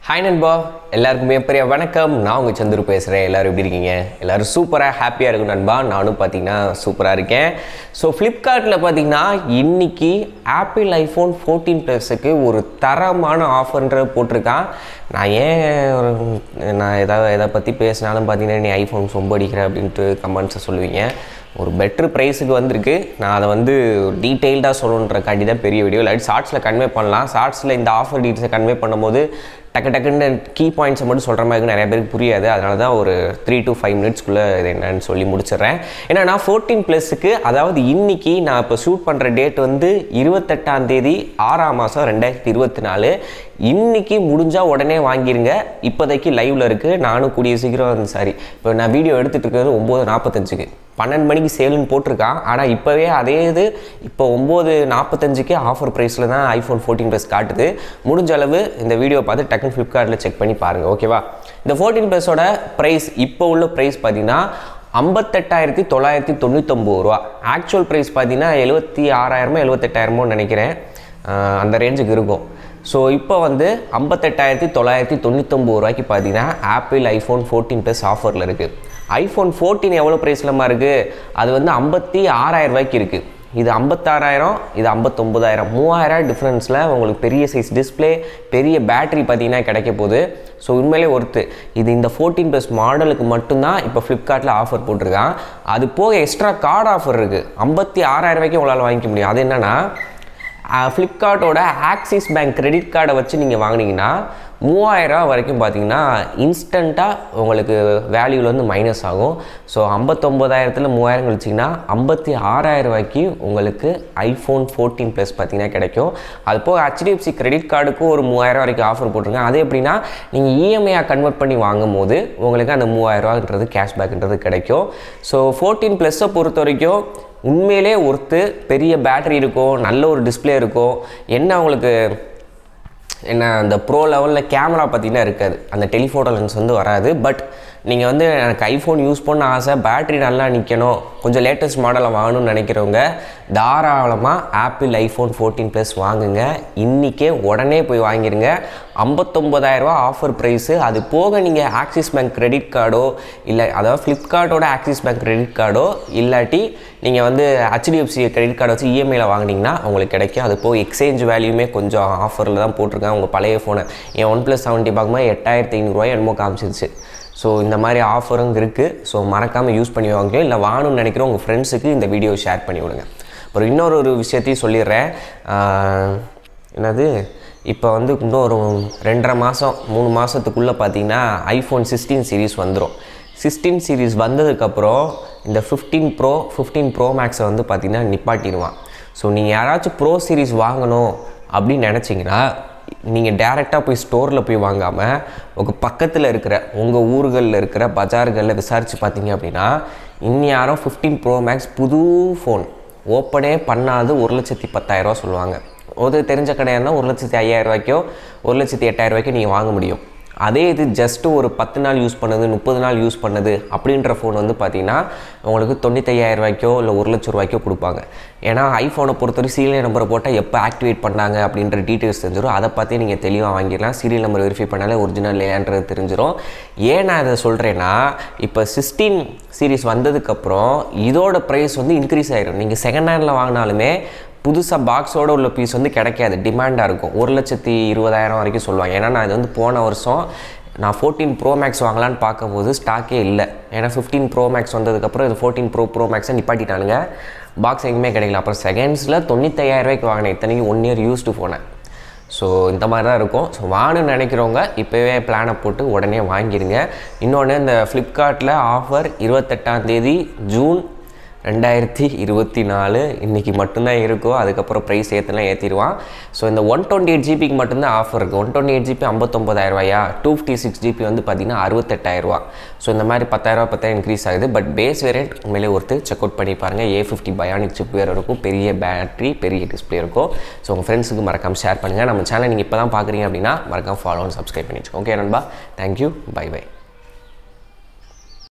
hi நண்பா எல்லாருக்குமே பெரிய வணக்கம் நான் உங்கள் சந்துரு பேசுகிறேன் எல்லோரும் எப்படி இருக்கீங்க எல்லோரும் சூப்பராக ஹாப்பியாக இருக்கும் நண்பா நானும் பார்த்தீங்கன்னா சூப்பராக இருக்கேன் ஸோ ஃப்ளிப்கார்ட்டில் பார்த்தீங்கன்னா இன்னைக்கு ஆப்பிள் ஐஃபோன் ஃபோர்டீன் ப்ளஸுக்கு ஒரு தரமான ஆஃபர்ன்ற போட்டிருக்கான் நான் ஏன் ஒரு- நான் எதாவது எதை பற்றி பேசினாலும் பார்த்தீங்கன்னா நீ ஐஃபோன் சொம்ப அடிக்கிற அப்படின்ட்டு கமெண்ட்ஸை சொல்லுவீங்க ஒரு பெட்ரு ப்ரைஸுக்கு வந்திருக்கு நான் அதை வந்து டீட்டெயில்டாக சொல்லணுன்றக்காண்டி தான் பெரிய வீடியோ இல்லாட்டி ஷார்ட்ஸில் கன்வே பண்ணலாம் ஷார்ட்ஸில் இந்த ஆஃபர் டீட்டெயில்ஸை கன்வே பண்ணும்போது டக்கு டக்குன்னு கீ பாயிண்ட்ஸை மட்டும் சொல்கிற மாதிரி நிறைய பேருக்கு புரியாது அதனால தான் ஒரு த்ரீ to ஃபைவ் மினிட்ஸ்க்குள்ளே இது என்னன்னு சொல்லி முடிச்சிடுறேன் ஏன்னா நான் ஃபோர்டீன் ப்ளஸுக்கு அதாவது இன்னைக்கு நான் இப்போ ஷூட் பண்ணுற டேட் வந்து இருபத்தெட்டாம் தேதி ஆறாம் மாதம் ரெண்டாயிரத்தி இருபத்தி நாலு இன்னைக்கு முடிஞ்சால் உடனே வாங்கிருங்க இப்போதைக்கு லைவில் இருக்குது நானும் கூடிய சீக்கிரம் சாரி இப்போ நான் வீடியோ எடுத்துகிட்டு இருக்கிறது ஒம்பது நாற்பத்தஞ்சுக்கு பன்னெண்டு மணிக்கு சேலுன்னு போட்டிருக்கான் ஆனால் இப்போவே அதே இது இப்போ ஒம்பது நாற்பத்தஞ்சுக்கே ஆஃபர் ப்ரைஸில் தான் ஐஃபோன் ஃபோர்டீன் ப்ளஸ் காட்டுது முடிஞ்ச அளவு இந்த வீடியோ பார்த்து டக்குன்னு ஃப்ளிப்கார்ட்டில் செக் பண்ணி பாருங்கள் ஓகேவா இந்த ஃபோர்டீன் ப்ளஸோட ப்ரைஸ் இப்போ உள்ள ப்ரைஸ் பார்த்தீங்கன்னா ஐம்பத்தெட்டாயிரத்தி தொள்ளாயிரத்தி தொண்ணூத்தொம்பது ரூபா ஆக்சுவல் ப்ரைஸ் பார்த்தீங்கன்னா எழுபத்தி ஆறாயிரமோ எழுபத்தெட்டாயிரமோ நினைக்கிறேன் ஆஹ் அந்த ரேஞ்சுக்கு இருக்கும் ஸோ இப்போ வந்து ஐம்பத்தெட்டாயிரத்தி தொள்ளாயிரத்தி தொண்ணூத்தொம்பது ரூபாய்க்கு பார்த்தீங்கன்னா ஆப்பிள் ஐஃபோன் ஃபோர்டீன் ப்ளஸ் ஆஃபரில் இருக்குது ஐஃபோன் ஃபோர்டீன் எவ்வளோ ப்ரைஸ்லமா இருக்குது அது வந்து ஐம்பத்தி ஆறாயிரம் ரூபாய்க்கு இருக்குது இது ஐம்பத்தாறாயிரம் இது ஐம்பத்தொம்பதாயிரம் மூவாயிரம் டிஃப்ரென்ஸில் உங்களுக்கு பெரிய சைஸ் டிஸ்ப்ளே பெரிய பேட்டரி பார்த்தீங்கன்னா கிடைக்க போகுது ஸோ உண்மையிலே ஒர்த்து இது இந்த ஃபோர்டீன் ப்ளஸ் மாடலுக்கு மட்டும்தான் இப்போ ஃப்ளிப்கார்ட்டில் ஆஃபர் போட்டிருக்கான் அது போக எக்ஸ்ட்ரா கார்டு ஆஃபர் இருக்குது ஐம்பத்தி ஆறாயிரம் ரூபாய்க்கு உங்களால் வாங்கிக்க முடியும் அது என்னென்னா ஃப்ளிப்கார்ட்டோட ஆக்சிஸ் பேங்க் கிரெடிட் கார்டை வச்சு நீங்கள் வாங்குனீங்கன்னா மூவாயிரரூவா வரைக்கும் பார்த்தீங்கன்னா இன்ஸ்டண்ட்டாக உங்களுக்கு வேல்யூவில் வந்து மைனஸ் ஆகும் ஸோ ஐம்பத்தொம்போதாயிரத்தில் மூவாயிரம் கழிச்சிங்கன்னா ஐம்பத்தி ஆறாயிரம் ரூபாய்க்கு உங்களுக்கு ஐஃபோன் ஃபோர்டீன் ப்ளஸ் பார்த்தீங்கன்னா கிடைக்கும் அது போக ஹெச்டிஎஃப்சி கிரெடிட் கார்டுக்கும் ஒரு மூவாயிரம் வரைக்கும் ஆஃபர் போட்டிருங்க அது எப்படின்னா நீங்கள் இஎம்ஐயாக கன்வெர்ட் பண்ணி வாங்கும் போது உங்களுக்கு அந்த மூவாயிரரூவான்றது கேஷ்பேக்ன்றது கிடைக்கும் ஸோ ஃபோர்டீன் ப்ளஸ்ஸை பொறுத்த வரைக்கும் உண்மையிலே ஒருத்து பெரிய பேட்டரி இருக்கும் நல்ல ஒரு டிஸ்ப்ளே இருக்கும் என்ன உங்களுக்கு என்ன அந்த ப்ரோ லெவலில் கேமரா பார்த்தீங்கன்னா இருக்காது அந்த டெலிஃபோட்டோ லென்ஸ் வந்து வராது பட் நீங்கள் வந்து எனக்கு ஐஃபோன் யூஸ் பண்ண ஆசை பேட்டரி நல்லா நிற்கணும் கொஞ்சம் லேட்டஸ்ட் மாடலை வாங்கணும்னு நினைக்கிறவங்க தாராளமாக ஆப்பிள் ஐஃபோன் ஃபோர்டீன் ப்ளஸ் வாங்குங்க இன்றைக்கே உடனே போய் வாங்கிருங்க ஐம்பத்தொம்பதாயிரரூவா ஆஃபர் ப்ரைஸு அது போக நீங்கள் ஆக்சிஸ் பேங்க் கிரெடிட் கார்டோ இல்லை அதாவது ஃப்ளிப்கார்ட்டோட ஆக்சிஸ் பேங்க் கிரெடிட் கார்டோ இல்லாட்டி நீங்கள் வந்து ஹெச்டிஎஃப்சி கிரெடிட் கார்டை வச்சு இஎம்ஐயில் வாங்கினீங்கன்னா உங்களுக்கு கிடைக்கும் அது போக எக்ஸ்சேஞ்ச் வேல்யூமே கொஞ்சம் ஆஃபரில் தான் போட்டிருக்காங்க உங்கள் பழைய ஃபோனை என் ஒன் ப்ளஸ் செவன்ட்டி பார்க்கும்போது எட்டாயிரத்தி ஐநூறுரூவாய் என்னமோ காமிச்சிருச்சு ஸோ இந்த மாதிரி ஆஃபரும் இருக்குது ஸோ மறக்காமல் யூஸ் பண்ணி வாங்க இல்லை வாங்கணும்னு நினைக்கிற உங்கள் ஃப்ரெண்ட்ஸுக்கு இந்த வீடியோ ஷேர் பண்ணி விடுங்க அப்புறம் இன்னொரு ஒரு விஷயத்தையும் சொல்லிடுறேன் ஆஹ், என்னது இப்போ வந்து இன்னும் ஒரு ரெண்டரை மாதம் மூணு மாதத்துக்குள்ளே பார்த்தீங்கன்னா ஐஃபோன் சிக்ஸ்டீன் சீரிஸ் வந்துடும் சிக்ஸ்டீன் சீரிஸ் வந்ததுக்கப்புறம் இந்த ஃபிஃப்டீன் ப்ரோ ஃபிஃப்டீன் ப்ரோ மேக்ஸை வந்து பார்த்திங்கன்னா நிப்பாட்டிடுவான் ஸோ நீங்கள் யாராச்சும் ப்ரோ சீரிஸ் வாங்கணும் அப்படின்னு நினச்சிங்கன்னா நீங்கள் டேரெக்டாக போய் ஸ்டோரில் போய் வாங்காமல் உங்கள் பக்கத்தில் இருக்கிற உங்கள் ஊர்களில் இருக்கிற பஜார்களில் விசாரித்து பார்த்தீங்க அப்படின்னா இந்நேரம் ஃபிஃப்டீன் ப்ரோ மேக்ஸ் புது ஃபோன் ஓப்பனே பண்ணாது ஒரு லட்சத்தி பத்தாயிரரூவா சொல்லுவாங்க ஒரு தெரிஞ்ச கடையானா ஒரு லட்சத்தி ஐயாயிரம் ரூபாய்க்கோ ஒரு லட்சத்தி எட்டாயிரம் ரூபாய்க்கோ நீங்கள் வாங்க முடியும் அதே இது ஜஸ்ட்டு ஒரு பத்து நாள் யூஸ் பண்ணது முப்பது நாள் யூஸ் பண்ணது அப்படின்ற ஃபோன் வந்து பார்த்தீங்கன்னா உங்களுக்கு தொண்ணூத்தையாயிரம் ரூபாய்க்கோ இல்லை ஒரு லட்ச ரூபாய்க்கோ கொடுப்பாங்க ஏன்னா ஐஃபோனை பொறுத்தவரை சீரியல் நம்பரை போட்டால் எப்போ ஆக்டிவேட் பண்ணாங்க அப்படின்ற டீட்டெயில்ஸ் தெரிஞ்சிடும் அதை பார்த்தே நீங்கள் தெளிவாக வாங்கிடலாம் சீரியல் நம்பர் வெரிஃபை பண்ணாலே ஒரிஜினல் இல்லையான்றது தெரிஞ்சிடும் ஏன் நான் இதை சொல்கிறேன்னா இப்போ சிக்ஸ்டீன் சீரிஸ் வந்ததுக்கப்புறம் இதோட ப்ரைஸ் வந்து இன்க்ரீஸ் ஆயிடும் நீங்கள் செகண்ட் ஹேண்டில் வாங்கினாலுமே புதுசாக பாக்ஸோட உள்ள பீஸ் வந்து கிடைக்காது டிமாண்டாக இருக்கும் ஒரு லட்சத்தி இருபதாயிரம் வரைக்கும் சொல்லுவாங்க ஏன்னா நான் இது வந்து போன வருஷம் நான் ஃபோர்டீன் ப்ரோ மேக்ஸ் வாங்கலான்னு பார்க்கும்போது ஸ்டாக்கே இல்லை ஏன்னா ஃபிஃப்டீன் ப்ரோ மேக்ஸ் வந்ததுக்கப்புறம் இது ஃபோர்டீன் ப்ரோ ப்ரோ மேக்ஸை நிப்பாட்டிட்டானுங்க பாக்ஸ் எங்கேயுமே கிடைக்கல அப்புறம் செகண்ட்ஸில் தொண்ணூத்தையாயிரம் ரூபாய்க்கு வாங்கினேன் இத்தனைக்கு ஒன் இயர் யூஸ்டு ஃபோனை ஸோ இந்த மாதிரி தான் இருக்கும் ஸோ வாங்கணும்னு நினைக்கிறவங்க இப்போவே பிளானை போட்டு உடனே வாங்கிடுங்க இன்னொன்று இந்த ஃப்ளிப்கார்ட்டில் ஆஃபர் இருபத்தெட்டாம் தேதி ஜூன் ரெண்டாயிரத்தி இருபத்தி நாலு இன்றைக்கி மட்டும்தான் இருக்கும் அதுக்கப்புறம் ப்ரைஸ் ஏற்றலாம் ஏற்றிடுவான் ஸோ இந்த ஒன் டுவெண்ட்டி எயிட் ஜிபிக்கு மட்டும்தான் ஆஃபர் இருக்குது ஒன் டுவெண்ட்டி எயிட் ஜிபி ஐம்பத்தொம்பதாயிரரூவாயா டூ ஃபிஃப்டி சிக்ஸ் ஜிபி வந்து பார்த்திங்கன்னா அறுபத்தெட்டாயிரரூவா ஸோ இந்த மாதிரி பத்தாயிரரூவா பத்தாயிரம் இன்க்ரீஸ் ஆகுது பட் பேஸ் வேரியன்ட் உண்மையிலே ஒருத்தர் செக் அவுட் பண்ணி பாருங்கள் ஏ ஃபிஃப்டி பயானிக் சிப் வேறு இருக்கும் பெரிய பேட்டரி பெரிய டிஸ்பிளே இருக்கும் ஸோ உங்கள் ஃப்ரெண்ட்ஸுக்கு மறக்காமல் ஷேர் பண்ணுங்கள் நம்ம சேனல் நீங்கள் இப்போ தான் பார்க்குறீங்க அப்படின்னா மறக்காம ஃபாலோ சப்ஸ்கிரைப் பண்ணி வச்சுக்கோங்க ஓகே நண்பா தேங்க்யூ பை பை